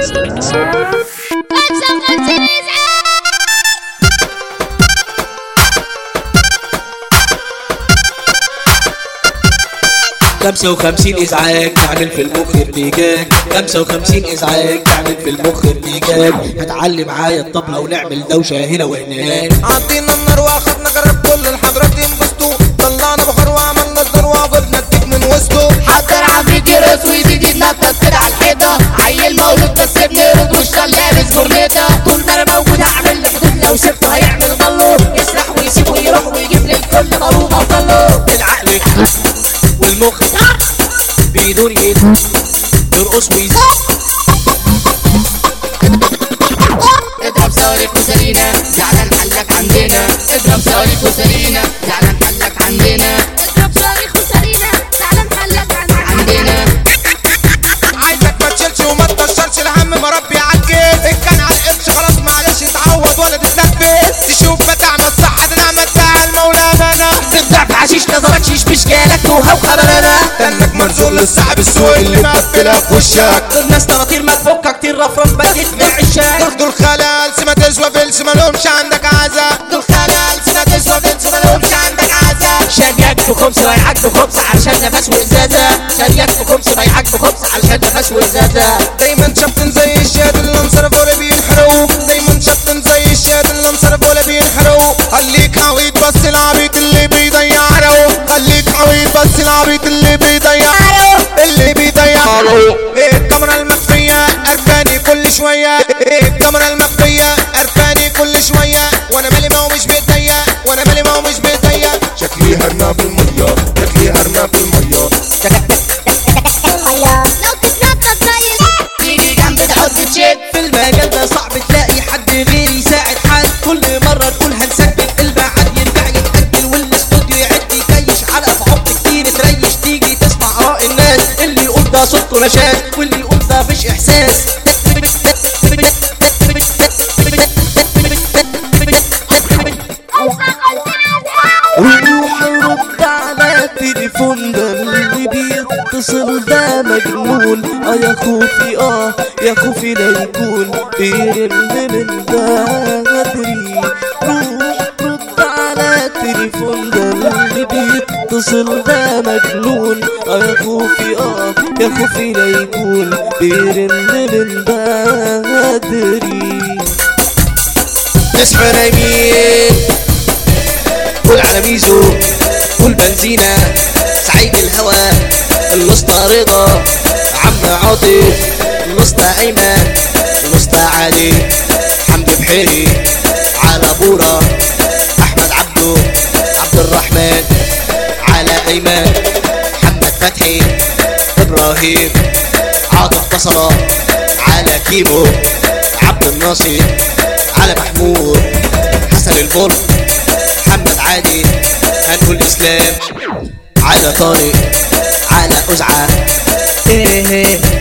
خمسة وخمسين إزعاج تعمل في المخ ارتجاج خمسة وخمسين إزعاج تعمل في المخ ارتجاج هتعلم معايا الطبلة ونعمل دوشة هنا وهناك عطينا النار واخدنا جرب كل الحضرات ينبسطوا طلعنا بخار وعملنا الذروة وجبنا الديك من وسطه حضر عفريت يرقص ويزيد يتنطط كده على الحيطة عيل مولود بس بنرد واشتغل لابس برنيطة طول ما انا موجود هعمل لك دول لو سبته هيعمل ضله يسرح ويسيب ويروح ويجيب للكل ضروبة وضله العقل والمخ بيدور يرقص ويزيد اضرب صواريخ وسرينا زعلان حلك عندنا اضرب صواريخ وسرينا زعلان حلك عندنا اضرب صواريخ وسرينا تعال نحلك عندنا عندنا عايزك ما تشيلش وما تكشرش الهم مربي عالجيب ان كان على القرش خلاص معلش اتعود ولا تتنفس تشوف فتعمل صح نعمة بتاع المولانا ترجع في حشيش نظرك شيش مشكالك توها وخبرنا كانك مرزول للصاحب السوق اللي مقفلها في وشك دول ناس طراطير مدفوكة كتير رفرف بدت العشاق دول خلال سما تسوى فلس مالهمش عندك عزا دول خلال سنة تسوى بنت مالهمش عندك عزا شاريك في خمس ضيعك في خمس علشان نفس وازازة شاريك في خمس ضيعك في خمس علشان نفس وازازة دايما شابتن زي الشاد اللي انصرف ولا بينحرقوا دايما شابتن زي الشاد اللي انصرف ولا بينحرقوا خليك عويط بس العبيط اللي بيضيع عرقه خليك عويط بس العبيط اللي بيضيع عرقه اللي بيضيع عرقه ايه الكاميرا المخفية قرفاني كل شوية ايه الكاميرا المخفية قرفاني كل شوية وانا مالي ما هو مش بايديا وانا مالي ما هو مش بايديا شكلي هرنا في المية شكلي هرنا في المية لو تتنطط زي تيجي جنب تحط تشيك في المجال ده صعب تلاقي حد غيري يساعد حد كل مرة نقول هنسجل البعد يرجع يتأجل والاستوديو يعد يكيش على في عمق كتير تريش تيجي تسمع آراء الناس اللي يقول ده صوته نشاز واللي يقول ده مش إحساس وروح رد على التليفون ده اللي بيتصل ده مجنون اه يا خوفي اه يا خوفي لا يكون بيرن من بدري روح رد على التليفون ده اللي بيتصل ده مجنون اه يا خوفي اه يا خوفي لا يكون بيرن من بدري نصحى نايمين قول على ميزو قول بنزينة سعيد الهوى الوسطى رضا عم عاطف الوسطى ايمن الوسطى علي حمدي بحيري على بورا احمد عبدو عبد الرحمن على ايمن محمد فتحي ابراهيم عاطف بصرة على كيمو عبد الناصر على محمود حسن البر محمد عادي هنقول اسلام على طارق على أزعة ايه